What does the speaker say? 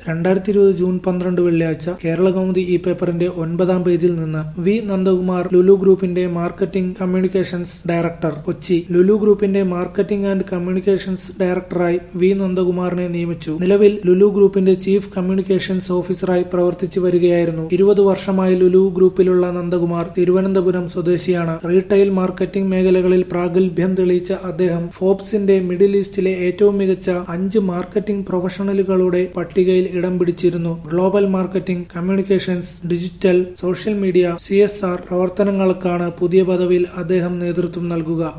രണ്ടായിരത്തി ഇരുപത് ജൂൺ പന്ത്രണ്ട് വെള്ളിയാഴ്ച കേരളകൗമുദി ഈ പേപ്പറിന്റെ ഒൻപതാം പേജിൽ നിന്ന് വി നന്ദകുമാർ ലുലു ഗ്രൂപ്പിന്റെ marketing communications director Kochi Lulu ഗ്രൂപ്പിന്റെ മാർക്കറ്റിംഗ് ആൻഡ് കമ്മ്യൂണിക്കേഷൻസ് ഡയറക്ടറായി വി നന്ദകുമാറിനെ നിയമിച്ചു നിലവിൽ ലുലു ഗ്രൂപ്പിന്റെ ചീഫ് കമ്മ്യൂണിക്കേഷൻസ് ഓഫീസറായി പ്രവർത്തിച്ചു വരികയായിരുന്നു ഇരുപത് വർഷമായി ലുലു ഗ്രൂപ്പിലുള്ള നന്ദകുമാർ തിരുവനന്തപുരം സ്വദേശിയാണ് റീറ്റെയിൽ മാർക്കറ്റിംഗ് മേഖലകളിൽ പ്രാഗൽഭ്യം തെളിയിച്ച അദ്ദേഹം ഫോബ്സിന്റെ മിഡിൽ ഈസ്റ്റിലെ ഏറ്റവും മികച്ച അഞ്ച് മാർക്കറ്റിംഗ് പ്രൊഫഷണലുകളുടെ പട്ടികയിൽ ഇടം പിടിച്ചിരുന്നു global marketing communications digital social media സി പ്രവർത്തനങ്ങൾക്കാണ് പുതിയ പദവിയിൽ അദ്ദേഹം നേതൃത്വം നൽകുക